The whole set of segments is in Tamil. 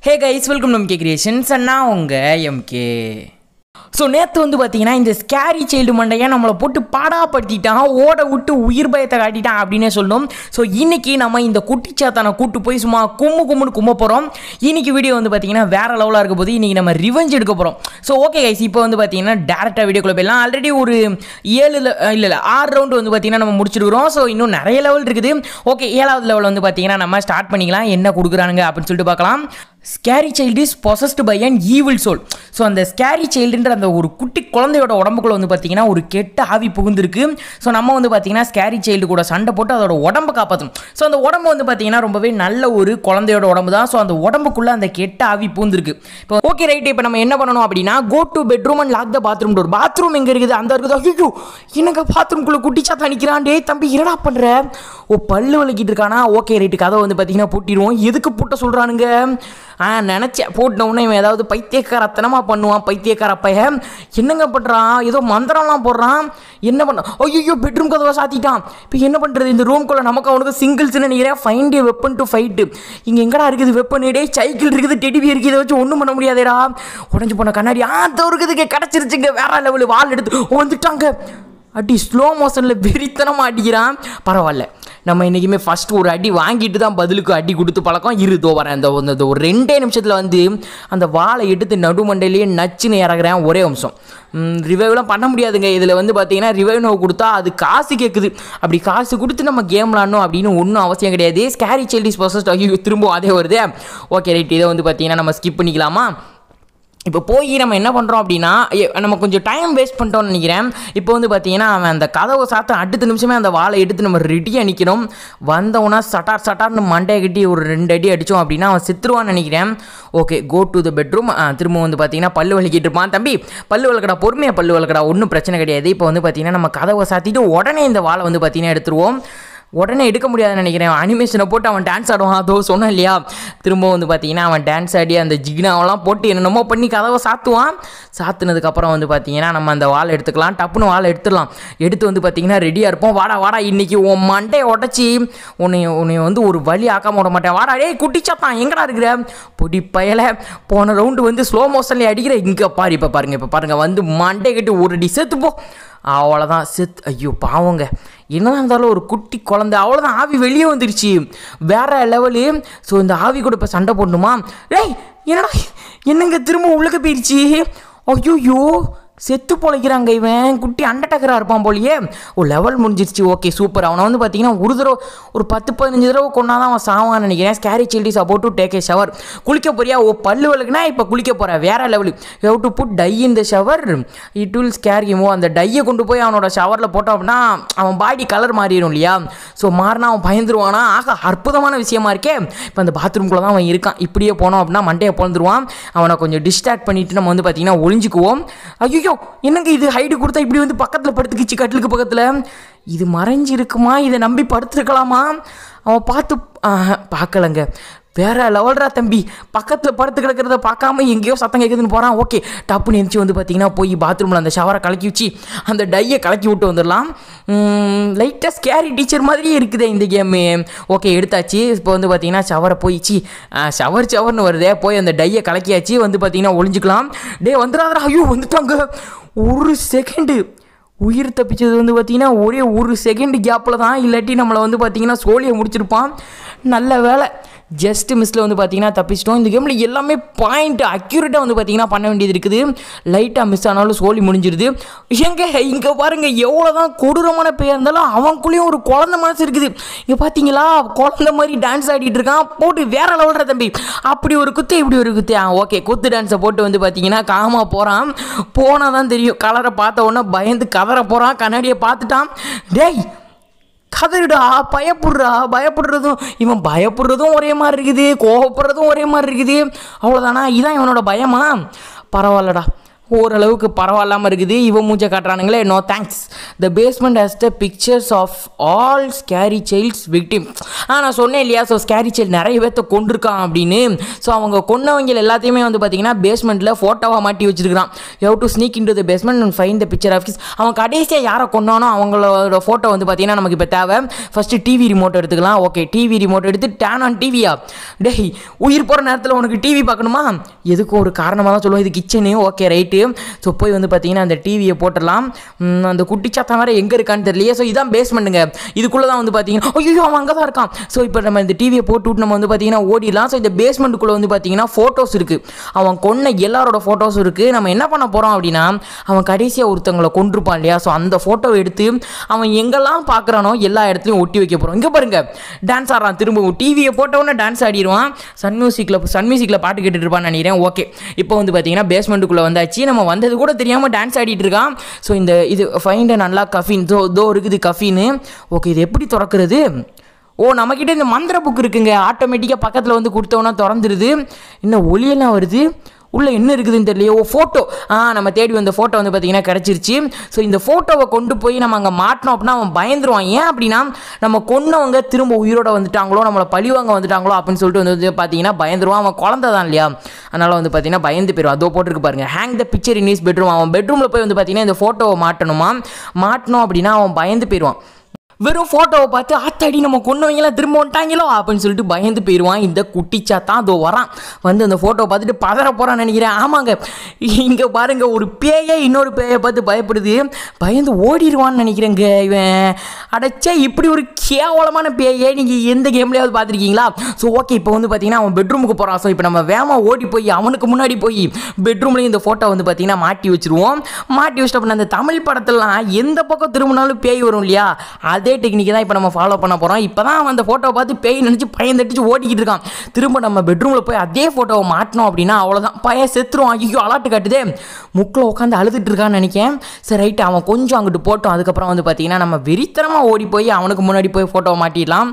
hey guys welcome to MK creations அண்ணா உங்கள் எம்கே ஸோ நேற்று வந்து பார்த்தீங்கன்னா இந்த ஸ்கேரி சைல்டு மண்டையை நம்மளை போட்டு பாடாப்படுத்திட்டான் ஓட விட்டு உயிர் பயத்தை காட்டிட்டான் அப்படின்னே சொல்லணும் ஸோ இன்னைக்கு நம்ம இந்த குட்டிச்சாத்தானை கூட்டு போய் சும்மா கும்மு கும்முன்னு கும்ம போகிறோம் இன்னைக்கு வீடியோ வந்து பார்த்தீங்கன்னா வேற லெவலாக இருக்க போது இன்னைக்கு நம்ம ரிவெஞ்ச் எடுக்க போகிறோம் ஸோ ஓகே கைஸ் இப்போ வந்து பார்த்தீங்கன்னா டேரெக்டாக வீடியோக்குள்ள போயிடலாம் ஆல்ரெடி ஒரு ஏழு இல்லை இல்லை ஆறு ரவுண்டு வந்து பார்த்தீங்கன்னா நம்ம முடிச்சிருக்கிறோம் ஸோ இன்னும் நிறைய லெவல் இருக்குது ஓகே ஏழாவது லெவல் வந்து பார்த்தீங்கன்னா நம்ம ஸ்டார்ட் பண்ணிக்கலாம் என்ன கொடுக்குறானுங்க அப்படின்னு சொல்லிட்டு பார்க்கலாம் scary child is possessed by an evil soul so அந்த ஸ்கேரி சைல்டுன்ற அந்த ஒரு குட்டி குழந்தையோட உடம்புக்குள்ள வந்து பார்த்தீங்கன்னா ஒரு கெட்ட ஆவி புகுந்திருக்கு ஸோ நம்ம வந்து பார்த்தீங்கன்னா ஸ்கேரி சைல்டு கூட சண்டை போட்டு அதோட உடம்பை காப்பாற்றும் ஸோ அந்த உடம்பு வந்து பார்த்தீங்கன்னா ரொம்பவே நல்ல ஒரு குழந்தையோட உடம்பு தான் ஸோ அந்த உடம்புக்குள்ள அந்த கெட்ட ஆவி பூந்திருக்கு இப்போ ஓகே ரைட் இப்போ நம்ம என்ன பண்ணணும் அப்படின்னா go to bedroom and lock the bathroom door bathroom எங்கே இருக்குது அந்த இருக்குது ஐயோ என்னங்க பாத்ரூம்குள்ளே குட்டிச்சா தணிக்கிறான் டேய் தம்பி என்னடா பண்ணுற ஓ பல்லு வலிக்கிட்டு இருக்கானா ஓகே ரைட்டு கதை வந்து பார்த்தீங்கன்னா பூட்டிடுவோம் எதுக்கு பூட்ட சொல்கிறானுங்க ஆ நினச்சேன் போட்டினவுடனே இவன் ஏதாவது பைத்தியக்காரத்தனமாக பண்ணுவான் பைத்தியக்கார பையன் என்னங்க பண்ணுறான் ஏதோ மந்திரம்லாம் போடுறான் என்ன பண்ண ஐயோ பெட்ரூம் கதவை சாத்திட்டான் இப்போ என்ன பண்ணுறது இந்த ரூம்குள்ளே நமக்கு அவனுக்கு சிங்கிள்ஸ்னு நினைக்கிறேன் ஃபைண்ட் வெப்பன் டு ஃபைட்டு இங்கே எங்கடா இருக்குது வெப்பன் டே சைக்கிள் இருக்குது டெடிவி இருக்குது இதை வச்சு ஒன்றும் பண்ண முடியாதேடா உடஞ்சி போன கண்ணாடி ஆ தவறுக்குதுக்கு கிடச்சிருச்சுங்க வேற லெவலு வால் எடுத்து வந்துட்டாங்க அடி ஸ்லோ மோஷனில் வெறித்தனமாக அடிக்கிறான் பரவாயில்ல நம்ம இன்றைக்குமே ஃபஸ்ட் ஒரு அடி வாங்கிட்டு தான் பதிலுக்கு அடி கொடுத்து பழக்கம் இருதோ வரேன் அந்த அந்த- அந்த ஒரு ரெண்டே நிமிஷத்தில் வந்து அந்த வாளை எடுத்து நடுமண்டையிலேயே நச்சுன்னு இறங்குறேன் ஒரே நிமிஷம் ரிவைவ்லாம் பண்ண முடியாதுங்க இதில் வந்து பார்த்தீங்கன்னா ரிவைவ் நோவு கொடுத்தா அது காசு கேட்குது அப்படி காசு கொடுத்து நம்ம கேம் விளாடணும் அப்படின்னு ஒன்றும் அவசியம் கிடையாது ஸ்கேரி சைல்டிஸ் ப்ரொசஸ் ஐயோ திரும்ப அதே வருது ஓகே ரைட் இதை வந்து பார்த்தீங்கன்னா நம்ம ஸ்கிப் பண்ணிக்கலாமா இப்போ போய் நம்ம என்ன பண்ணுறோம் அப்படின்னா எ- நம்ம கொஞ்சம் டைம் வேஸ்ட் பண்ணிட்டோம்னு நினைக்கிறேன் இப்போ வந்து பார்த்தீங்கன்னா அவன் அந்த கதவை சாத்த அடுத்த நிமிஷமே அந்த வாளை எடுத்து நம்ம ரெடியாக நிற்கணும் வந்தவனா சட்டார் சட்டார்னு மண்டையை கட்டி ஒரு ரெண்டு அடி அடித்தோம் அப்படின்னா அவன் செத்துருவான்னு நினைக்கிறேன் okay go to the bedroom திரும்ப வந்து பார்த்தீங்கன்னா பல்லு வலிக்கிட்டு இருப்பான் தம்பி பல்லு வளர்க்கடா பொறுமையாக பல்லு வளர்க்கடா ஒன்றும் பிரச்சனை கிடையாது இப்போ வந்து பார்த்தீங்கன்னா நம்ம கதவை சாத்திட்டு உடனே இந்த வாளை வந்து பார்த்தீங்கன்னா எடுத்துருவோம் உடனே எடுக்க முடியாதுன்னு நினைக்கிறேன் அனிமேஷனை போட்டு அவன் டான்ஸ் ஆடுவான் அதோ சொன்னேன் இல்லையா திரும்ப வந்து பார்த்தீங்கன்னா அவன் டான்ஸ் ஆடி அந்த ஜிக்னாவெல்லாம் போட்டு என்னென்னமோ பண்ணி கதவை சாத்துவான் சாத்துனதுக்கப்புறம் வந்து பார்த்தீங்கன்னா நம்ம அந்த வாழை எடுத்துக்கலாம் டப்புன்னு வாழை எடுத்துடலாம் எடுத்து வந்து பார்த்தீங்கன்னா ரெடியாக இருப்போம் வாடா வாடா இன்னைக்கு உன் மண்டையை உடச்சி உன்னை உன்னை வந்து ஒரு வழி ஆக்காம விட மாட்டேன் வாடா டேய் குட்டிச்சாத்தான் எங்கடா இருக்கிற பொடி பயலை போன ரவுண்டு வந்து ஸ்லோ மோஷன்லேயே அடிக்கிற இங்கே பாரு இப்போ பாருங்க இப்போ பாருங்க வந்து மண்டை கட்டி ஒரு அடி சேர்த்து போ அவ்வளோதான் செத் ஐயோ பாவங்க என்னதான் இருந்தாலும் ஒரு குட்டி குழந்தை அவ்வளோதான் ஆவி வெளியே வந்துருச்சு வேற லெவலு ஸோ இந்த ஆவி கூட இப்போ சண்டை போடணுமா டேய் என்னடா என்னங்க திரும்ப உள்ளக்க போயிடுச்சு ஐயோயோ செத்து பொழைக்கிறாங்க இவன் குட்டி அண்டட்டக்கராக இருப்பான் போலியே ஓ லெவல் முடிஞ்சிருச்சு ஓகே சூப்பர் அவனை வந்து பார்த்தீங்கன்னா ஒரு தடவை ஒரு பத்து பதினஞ்சு தடவை கொண்டாதான் அவன் சாவான்னு நினைக்கிறேன் scary child is about to take a shower குளிக்க போறியா ஓ பல்லு வலுக்குனா இப்போ குளிக்க போகிறேன் வேற level how to put dye in the shower it will scare him அந்த டையை கொண்டு போய் அவனோட ஷவரில் போட்டோம் அப்படின்னா அவன் பாடி கலர் மாறிடும் இல்லையா ஸோ மாறினா அவன் பயந்துருவானா ஆக அற்புதமான விஷயமா இருக்கே இப்போ அந்த பாத்ரூம்குள்ளே தான் அவன் இருக்கான் இப்படியே போனோம் அப்படின்னா மண்டையை பிறந்துருவான் அவனை கொஞ்சம் டிஸ்ட்ராக்ட் பண்ணிட்டு நம்ம வந்து பார்த்தீங்கன்னா ஒளிஞ்சுக்குவோம் ஐயோ என்னங்க இது ஹைடு கொடுத்தா இப்படி வந்து பக்கத்தில் படுத்துக்கிச்சு கட்டிலுக்கு பக்கத்தில் இது மறைஞ்சு இருக்குமா இதை நம்பி படுத்துருக்கலாமா அவன் பார்த்து ஆஹ், பார்க்கலங்க வேற லெவல்ரா தம்பி பக்கத்தில் படுத்து கிடக்கிறத பார்க்காம எங்கேயோ சத்தம் கேட்குதுன்னு போகிறான் ஓகே டப்புன்னு எந்திரிச்சு வந்து பார்த்தீங்கன்னா போய் பாத்ரூமில் அந்த ஷவரை கலக்கி வச்சு அந்த டையை கலக்கி விட்டு வந்துடலாம் லைட்டாக ஸ்கேரி டீச்சர் மாதிரியே இருக்குதே இந்த கேமு ஓகே எடுத்தாச்சு இப்போ வந்து பார்த்தீங்கன்னா ஷவரை போயிச்சு ஷவர் ஷவர்னு வருதே போய் அந்த டையை கலக்கியாச்சு வந்து பார்த்தீங்கன்னா ஒளிஞ்சுக்கலாம் டே வந்துடாதடா ஐயோ வந்துட்டாங்க ஒரு செகண்டு உயிர் தப்பிச்சது வந்து பார்த்தீங்கன்னா ஒரே ஒரு செகண்ட் கேப்பில் தான் இல்லாட்டி நம்மளை வந்து பார்த்தீங்கன்னா சோழியை முடிச்சிருப்பான் நல்ல வேலை ஜஸ்ட் மிஸ்ஸில் வந்து பார்த்தீங்கன்னா தப்பிச்சிட்டோம் இந்த கேமில் எல்லாமே பாயிண்ட் அக்யூரேட்டாக வந்து பார்த்தீங்கன்னா பண்ண வேண்டியது இருக்குது லைட்டாக மிஸ் ஆனாலும் சோழி முடிஞ்சிருது எங்க இங்கே பாருங்க எவ்வளோ தான் கொடூரமான பேர் இருந்தாலும் அவனுக்குள்ளேயும் ஒரு குழந்தை மனசு இருக்குது இங்கே பார்த்தீங்களா குழந்தை மாதிரி டான்ஸ் ஆடிட்டு இருக்கான் போட்டு வேற லெவல்ற தம்பி அப்படி ஒரு குத்து இப்படி ஒரு குத்து ஆ ஓகே குத்து டான்ஸை போட்டு வந்து பார்த்தீங்கன்னா காமா போகிறான் போனால் தான் தெரியும் கலரை பார்த்த உடனே பயந்து கதற போகிறான் கண்ணாடியை பார்த்துட்டான் டேய் கதறுடா பயப்படுறா பயப்படுறதும் இவன் பயப்படுறதும் ஒரே மாதிரி இருக்குது கோவப்படுறதும் ஒரே மாதிரி இருக்குது அவ்வளோதானா இதான் இவனோட பயமா பரவாயில்லடா ஓரளவுக்கு பரவாயில்லாமல் இருக்குது இவன் மூஞ்ச காட்டுறானுங்களே no thanks the basement has the pictures of all scary child's victim ஆ நான் சொன்னேன் இல்லையா ஸோ ஸ்கேரி சைல்டு நிறைய பேர்த்த கொண்டிருக்கான் அப்படின்னு ஸோ அவங்க கொன்னவங்க எல்லாத்தையுமே வந்து பார்த்தீங்கன்னா பேஸ்மெண்ட்டில் ஃபோட்டோவாக மாட்டி வச்சிருக்கான் you to sneak in to the basement and find the picture of அவன் கடைசியாக யாரை கொண்டானோ அவங்களோட ஃபோட்டோ வந்து பார்த்தீங்கன்னா நமக்கு இப்போ தேவை ஃபஸ்ட்டு டிவி ரிமோட் எடுத்துக்கலாம் ஓகே டிவி ரிமோட் எடுத்து டேன் ஆன் டிவியா டேய் உயிர் போகிற நேரத்தில் உனக்கு டிவி பார்க்கணுமா எதுக்கு ஒரு காரணமாக தான் சொல்லுவோம் இது கிச்சனு ஓகே ரைட்டு ஸோ போய் வந்து பார்த்தீங்கன்னா அந்த டிவியை போட்டுடலாம் ம், அந்த குட்டி சாத்தான் வேறு எங்கே இருக்கான்னு தெரியலையே ஸோ இதான் பேஸ்மெண்ட்டுங்க இதுக்குள்ளே தான் வந்து பார்த்தீங்கன்னா ஐயோ அவன் அங்கே தான் இருக்கான் ஸோ இப்போ நம்ம இந்த டிவியை போட்டு விட்டு நம்ம வந்து பார்த்தீங்கன்னா ஓடிடலாம் ஸோ இந்த பேஸ்மெண்ட்டுக்குள்ளே வந்து பார்த்தீங்கன்னா ஃபோட்டோஸ் இருக்குது அவன் கொன்ன எல்லாரோட ஃபோட்டோஸும் இருக்குது நம்ம என்ன பண்ண போகிறோம் அப்படின்னா அவன் கடைசியாக ஒருத்தவங்களை கொண்டிருப்பான் இல்லையா ஸோ அந்த ஃபோட்டோவை எடுத்து அவன் எங்கெல்லாம் பார்க்குறானோ எல்லா இடத்துலையும் ஒட்டி வைக்க போகிறோம் இங்கே பாருங்க டான்ஸ் ஆடுறான் திரும்பவும் டிவியை போட்டவொடனே டான்ஸ் ஆடிடுவான் சன் மியூசிக்கில் சன் மியூசிக்கில் பாட்டு கேட்டுட்டு இருப்பான்னு நினைக்கிறேன் ஓகே இப்போ வந்து பார்த்தீங்கன்னா பேஸ்மெண்ட்டுக்குள்ளே வந்தாச்சு நம்ம வந்தது கூட தெரியாமல் டான்ஸ் ஆடிட்டு இருக்கான் ஸோ இந்த இது ஃபைண்ட் அண்ட் நல்லா கஃபின் தோ தோ இருக்குது கஃபின்னு ஓகே இது எப்படி திறக்கிறது ஓ நம்மக்கிட்ட இந்த மந்திர புக் இருக்குங்க ஆட்டோமேட்டிக்காக பக்கத்தில் வந்து கொடுத்தோன்னா திறந்துருது இன்னும் ஒளியெல்லாம் வருது உள்ளே என்ன இருக்குதுன்னு தெரியலையே ஓ ஃபோட்டோ ஆ நம்ம தேடி வந்த ஃபோட்டோ வந்து பார்த்தீங்கன்னா கிடச்சிருச்சு ஸோ இந்த ஃபோட்டோவை கொண்டு போய் நம்ம அங்கே மாட்டினோம் அப்படின்னா அவன் பயந்துருவான் ஏன் அப்படின்னா நம்ம கொன்னவங்க திரும்ப உயிரோட வந்துட்டாங்களோ நம்மளை பழிவாங்க வந்துட்டாங்களோ அப்படின்னு சொல்லிட்டு வந்து வந்து பார்த்தீங்கன்னா பயந்துருவான் அவன் குழந்தை தான் இல்லையா அதனால் வந்து பார்த்தீங்கன்னா பயந்து போயிடும் அதோ போட்டிருக்கு பாருங்க hang the picture in is bedroom அவன் பெட்ரூமில் போய் வந்து பார்த்தீங்கன்னா இந்த ஃபோட்டோவை மாட்டணுமா மாட்டினோம் அப்படின்னா அவன் பயந்து போயிடுவான் வெறும் ஃபோட்டோவை பார்த்து ஆத்தாடி நம்ம கொண்டவங்களாம் திரும்ப வந்துட்டாங்களோ அப்படின்னு சொல்லிட்டு பயந்து போயிடுவான் இந்த குட்டிச்சா தான் அதோ வரான் வந்து அந்த ஃபோட்டோவை பார்த்துட்டு பதற போகிறான்னு நினைக்கிறேன் ஆமாங்க இங்கே பாருங்க ஒரு பேயே இன்னொரு பேயை பார்த்து பயப்படுது பயந்து ஓடிடுவான்னு நினைக்கிறேங்க இவன் அடைச்சா இப்படி ஒரு கேவலமான பேயே நீங்கள் எந்த கேம்லேயாவது பார்த்துருக்கீங்களா ஸோ ஓகே இப்போ வந்து பார்த்தீங்கன்னா அவன் பெட்ரூமுக்கு போகிறான் ஸோ இப்போ நம்ம வேமா ஓடி போய் அவனுக்கு முன்னாடி போய் பெட்ரூம்லேயும் இந்த ஃபோட்டோ வந்து பார்த்தீங்கன்னா மாட்டி வச்சிருவோம் மாட்டி வச்சிட்டு அப்படின்னா அந்த தமிழ் படத்துலலாம் எந்த பக்கம் திரும்பினாலும் பேய் வரும் இல்லையா அதே டெக்னிக் தான் இப்போ நம்ம ஃபாலோ பண்ண போகிறோம் இப்போ தான் அவன் அந்த ஃபோட்டோவை பார்த்து பேய் நினச்சி பையன் தட்டிச்சு ஓடிக்கிட்டு இருக்கான் திரும்ப நம்ம பெட்ரூமில் போய் அதே ஃபோட்டோவை மாட்டினோம் அப்படின்னா அவ்வளோதான் பையன் செத்துரும் ஐயோ அலாட்டு காட்டுதே முக்கில் உட்காந்து அழுதுட்டு இருக்கான்னு நினைக்கேன் சரி ரைட்டு அவன் கொஞ்சம் அங்கிட்டு போட்டோம் அதுக்கப்புறம் வந்து பார்த்தீங்கன்னா நம்ம வெறித்தனமாக ஓடி போய் அவனுக்கு முன்னாடி போய் ஃபோட்டோவை மாட்டிடலாம்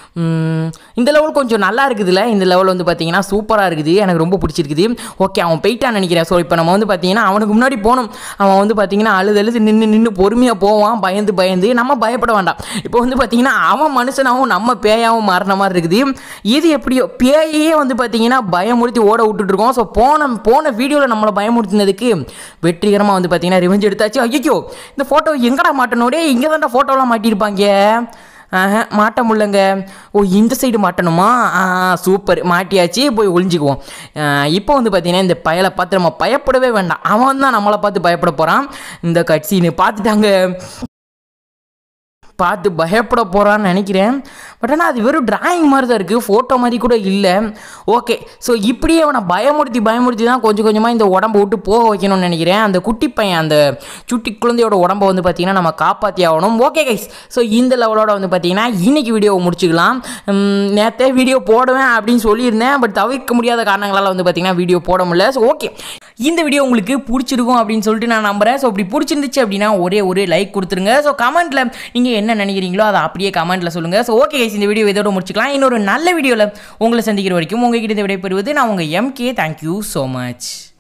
ம், இந்த லெவல் கொஞ்சம் நல்லா இருக்குதுல்ல இந்த லெவல் வந்து பார்த்தீங்கன்னா சூப்பராக இருக்குது எனக்கு ரொம்ப பிடிச்சிருக்குது ஓகே அவன் போயிட்டான்னு நினைக்கிறேன் ஸோ இப்போ நம்ம வந்து பார்த்தீங்கன்னா அவனுக்கு முன்னாடி போகணும் அவன் வந்து பார்த்தீங்கன்னா அழுது அழுது நின்று நின்று பொறுமையாக போவான் பயந்து பயந்து நம்ம பயப்பட வேண்டாம் இப்போ வந்து பார்த்தீங்கன்னா அவன் மனுஷனாகவும் நம்ம பேயாகவும் மாறின மாதிரி இருக்குது இது எப்படியோ பேயையே வந்து பார்த்தீங்கன்னா பயமுறுத்தி ஓட விட்டுட்டு இருக்கோம் ஸோ போன போன வீடியோவில் நம்மளை பயமுறுத்தினதுக்கு வெற்றிகரமாக வந்து பார்த்தீங்கன்னா ரிவெஞ்ச் எடுத்தாச்சு ஐயோ இந்த ஃபோட்டோ எங்கடா மாட்டனோடே இங்கே தான்டா ஃபோட்டோலாம் மாட்டியிருப்பாங்க ஆஹா, மாட்ட முடியலங்க ஓ இந்த சைடு மாட்டணுமா ஆ சூப்பர் மாட்டியாச்சு போய் ஒளிஞ்சிக்குவோம் இப்போ வந்து பார்த்தீங்கன்னா இந்த பயலை பார்த்து நம்ம பயப்படவே வேண்டாம் அவன் தான் நம்மளை பார்த்து பயப்பட போகிறான் இந்த கட்சின்னு பார்த்துட்டாங்க பார்த்து பயப்பட போகிறான்னு நினைக்கிறேன் பட் ஆனால் அது வெறும் டிராயிங் மாதிரி தான் இருக்குது ஃபோட்டோ மாதிரி கூட இல்லை ஓகே ஸோ இப்படியே அவனை பயமுறுத்தி பயமுறுத்தி தான் கொஞ்சம் கொஞ்சமாக இந்த உடம்பை விட்டு போக வைக்கணும்னு நினைக்கிறேன் அந்த குட்டி பையன் அந்த சுட்டி குழந்தையோட உடம்பை வந்து பார்த்திங்கன்னா நம்ம காப்பாற்றி ஆகணும் ஓகே கைஸ் ஸோ இந்த லெவலோட வந்து பார்த்திங்கன்னா இன்னைக்கு வீடியோவை முடிச்சுக்கலாம் உம், நேத்தே வீடியோ போடுவேன் அப்படின்னு சொல்லியிருந்தேன் பட் தவிர்க்க முடியாத காரணங்களால் வந்து பார்த்திங்கன்னா வீடியோ போட முடியல ஸோ ஓகே இந்த வீடியோ உங்களுக்கு பிடிச்சிருக்கும் அப்படின்னு சொல்லிட்டு நான் நம்புறேன் ஸோ இப்படி பிடிச்சிருந்துச்சு அப்படின்னா ஒரே ஒரு லைக் கொடுத்துருங்க ஸோ கமெண்ட்டில் நீங்கள் என்ன நினைக்கிறீங்களோ அதை அப்படியே கமெண்ட்டில் சொல்லுங்கள் ஸோ ஓகே கைஸ் இந்த வீடியோ இதோட முடிச்சுக்கலாம் இன்னொரு நல்ல வீடியோவில் உங்களை சந்திக்கிற வரைக்கும் உங்ககிட்ட இருந்து விடைபெறுவது நான் உங்கள் எம்கே தேங்க்யூ ஸோ மச்